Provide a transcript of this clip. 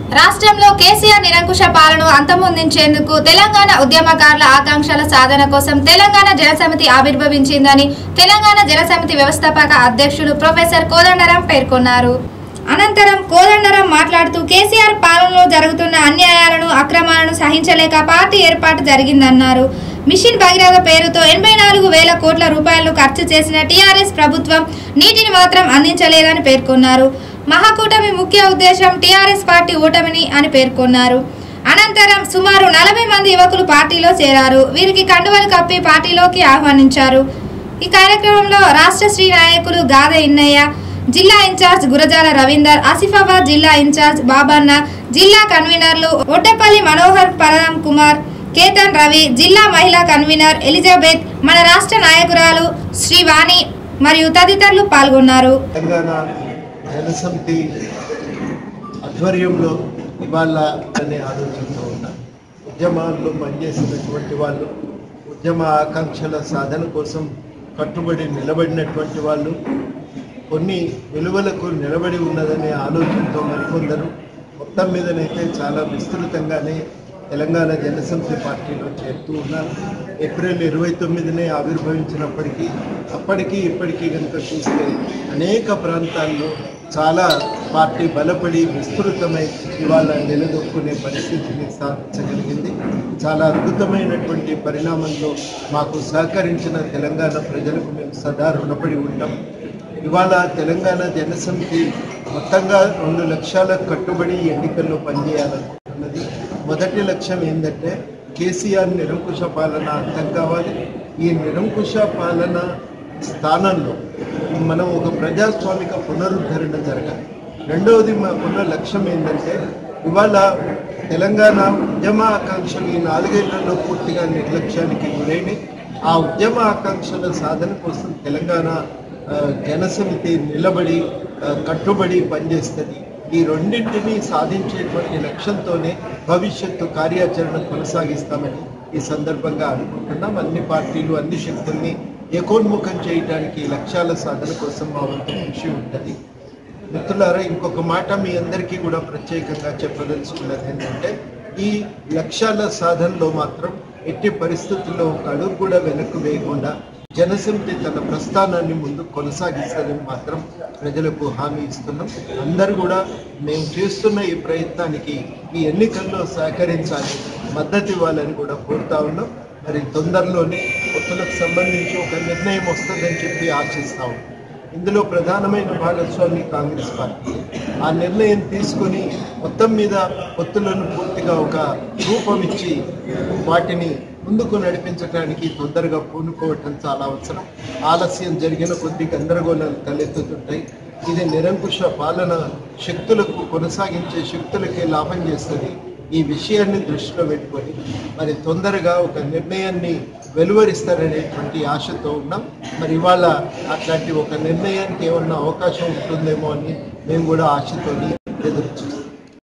రాష్ట్రంలో కేసీఆర్ నిరంకుశ పాలన అంతమొందించేందుకు తెలంగాణ ఉద్యమకారుల ఆకాంక్షల సాధన కోసం తెలంగాణ జనసమితి ఆవిర్భవించిందని తెలంగాణ జనసమితి వ్యవస్థాపక అధ్యక్షులు ప్రొఫెసర్ కోదండరాం పేర్కొన్నారు అనంతరం కోదండరాం మాట్లాడుతూ కేసీఆర్ పాలనలో జరుగుతున్న అన్యాయాలను అక్రమాలను సహించలేక పార్టీ ఏర్పాటు జరిగిందన్నారు మిషన్ భగీరథ పేరుతో ఎనభై నాలుగు వేల కోట్ల రూపాయలను ఖర్చు చేసిన టీఆర్ఎస్ ప్రభుత్వం నీటిని మాత్రం అందించలేదని పేర్కొన్నారు మహాకూటమి ముఖ్య ఉద్దేశం టీఆర్ఎస్ పార్టీ ఓటమిని అని పేర్కొన్నారు అనంతరం సుమారు నలభై మంది యువకులు పార్టీలో చేరారు వీరికి కండువలు కప్పి పార్టీలోకి ఆహ్వానించారు ఈ కార్యక్రమంలో రాష్ట్ర శ్రీ నాయకులు గాద ఇన్నయ్య జిల్లా ఇన్ఛార్జ్ గురజాల రవీందర్ ఆసిఫాబాద్ జిల్లా ఇన్ఛార్జ్ బాబన్న జిల్లా కన్వీనర్లు ఒట్టపల్లి మనోహర్ పరదం కుమార్ కేతన్ రవి జిల్లా మహిళా కన్వీనర్ ఎలిజబెత్ మన రాష్ట్ర నాయకురాలు శ్రీవాణి మరియు తదితరులు పాల్గొన్నారు తెలంగాణ జనసమితి ఆధ్వర్యంలో ఇవాళ అనే ఆలోచనతో ఉన్నా ఉద్యమాల్లో పనిచేసినటువంటి వాళ్ళు ఉద్యమ ఆకాంక్షల సాధన కోసం కట్టుబడి నిలబడినటువంటి వాళ్ళు కొన్ని విలువలకు నిలబడి ఉన్నదనే ఆలోచనతో మరికొందరు మొత్తం మీదనైతే చాలా విస్తృతంగానే తెలంగాణ జనసమితి పార్టీలో చేరుతూ ఉన్నారు ఏప్రిల్ ఇరవై తొమ్మిదినే ఆవిర్భవించినప్పటికీ అప్పటికి ఇప్పటికీ కనుక చూస్తే అనేక ప్రాంతాల్లో చాలా పార్టీ బలపడి విస్తృతమై ఇవాళ నిలదొక్కునే పరిస్థితిని సాధించగలిగింది చాలా అద్భుతమైనటువంటి పరిణామంలో మాకు సహకరించిన తెలంగాణ ప్రజలకు మేము సదా రుణపడి ఉంటాం ఇవాళ తెలంగాణ జనసమితి మొత్తంగా రెండు లక్షల కట్టుబడి ఎన్నికల్లో పనిచేయాలనుకుంటున్నది మొదటి లక్ష్యం ఏంటంటే కేసీఆర్ నిరంకుశ పాలన అంతం కావాలి ఈ నిరంకుశ పాలన స్థానంలో మనం ఒక ప్రజాస్వామిక పునరుద్ధరణ జరగాలి రెండవది మాకున్న లక్ష్యం ఏంటంటే ఇవాళ తెలంగాణ ఉద్యమ ఆకాంక్షలు ఈ నాలుగేళ్లలో పూర్తిగా నిర్లక్ష్యానికి గురైనవి ఆ ఉద్యమ ఆకాంక్షల సాధన కోసం తెలంగాణ ఆ, జనసమితి నిలబడి ఆ, కట్టుబడి పనిచేస్తుంది ఈ రెండింటిని సాధించేటువంటి లక్ష్యంతోనే భవిష్యత్తు కార్యాచరణ కొనసాగిస్తామని ఈ సందర్భంగా అనుకుంటున్నాం అన్ని పార్టీలు అన్ని శక్తుల్ని ఏకోన్ముఖం చేయడానికి ఈ లక్ష్యాల సాధన కోసం మా వంతు కృషి ఉంటుంది మిత్రులారా ఇంకొక మాట మీ అందరికీ కూడా ప్రత్యేకంగా చెప్పదలుచుకున్నది ఏంటంటే ఈ లక్ష్యాల సాధనలో మాత్రం ఎట్టి పరిస్థితుల్లో ఒక అడుగు కూడా వెనక్కు వేయకుండా జనసమితి తన ప్రస్థానాన్ని ముందు కొనసాగిస్తుందని మాత్రం ప్రజలకు హామీ ఇస్తున్నాం అందరూ కూడా మేము చేస్తున్న ఈ ప్రయత్నానికి ఈ ఎన్నికల్లో సహకరించాలి మద్దతు ఇవ్వాలని కూడా కోరుతా ఉన్నాం మరి తొందరలోనే పొత్తులకు సంబంధించి ఒక నిర్ణయం వస్తుందని చెప్పి ఆశిస్తాం ఇందులో ప్రధానమైన భాగస్వామి కాంగ్రెస్ పార్టీ ఆ నిర్ణయం తీసుకొని మొత్తం మీద పొత్తులను పూర్తిగా ఒక రూపం ఇచ్చి వాటిని ముందుకు నడిపించడానికి తొందరగా పూనుకోవటం చాలా అవసరం ఆలస్యం జరిగిన కొద్ది గందరగోళాలు తలెత్తుతుంటాయి ఇది నిరంకుశ పాలన శక్తులకు కొనసాగించే శక్తులకే లాభం చేస్తుంది ఈ విషయాన్ని దృష్టిలో పెట్టుకొని మరి తొందరగా ఒక నిర్ణయాన్ని వెలువరిస్తారనేటువంటి ఆశతో ఉన్నాం మరి ఇవాళ అట్లాంటి ఒక నిర్ణయానికి ఏమన్నా అవకాశం ఉంటుందేమో అని మేము కూడా ఆశతోని ఎదురు చూస్తాం